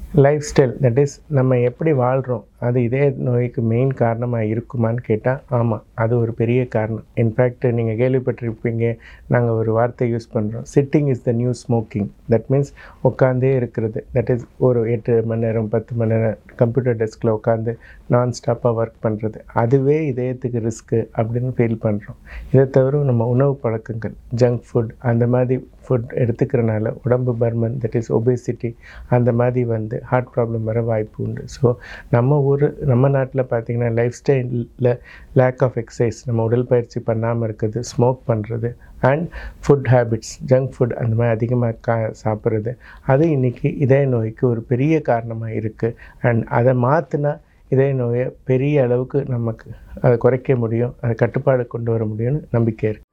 life style that is நம்ம எப்படி வாழ்கிறோம் அது இதய நோய்க்கு மெயின் காரணமாக இருக்குமான்னு கேட்டால் ஆமாம் அது ஒரு பெரிய காரணம் இன்ஃபேக்ட் நீங்கள் கேள்விப்பட்டிருப்பீங்க நாங்கள் ஒரு வார்த்தை யூஸ் பண்ணுறோம் sitting is the new smoking that means உட்காந்தே இருக்கிறது தட் இஸ் ஒரு எட்டு மணி நேரம் பத்து மணி நேரம் கம்ப்யூட்டர் டெஸ்கில் உட்காந்து நான் ஸ்டாப்பாக ஒர்க் பண்ணுறது அதுவே இதயத்துக்கு ரிஸ்க்கு அப்படின்னு ஃபீல் பண்ணுறோம் இதை தவிர நம்ம உணவு பழக்கங்கள் ஜங்க் ஃபுட் அந்த மாதிரி ஃபுட் எடுத்துக்கிறனால உடம்பு பர்மன் தட் இஸ் ஒபேசிட்டி அந்த மாதிரி வந்து ஹார்ட் ப்ராப்ளம் வர வாய்ப்பு உண்டு ஸோ நம்ம ஊர் நம்ம நாட்டில் பார்த்திங்கன்னா லைஃப் ஸ்டைலில் லேக் ஆஃப் எக்ஸசைஸ் நம்ம உடற்பயிற்சி பண்ணாமல் இருக்குது ஸ்மோக் பண்ணுறது and food habits junk food அந்த மாதிரி அதிகமாக கா சாப்பிட்றது அது இன்றைக்கி இதய நோய்க்கு ஒரு பெரிய காரணமாக இருக்குது அண்ட் அதை மாற்றினா இதய நோயை பெரிய அளவுக்கு நமக்கு அதை குறைக்க முடியும் அதை கட்டுப்பாடு கொண்டு வர முடியும்னு நம்பிக்கை இருக்குது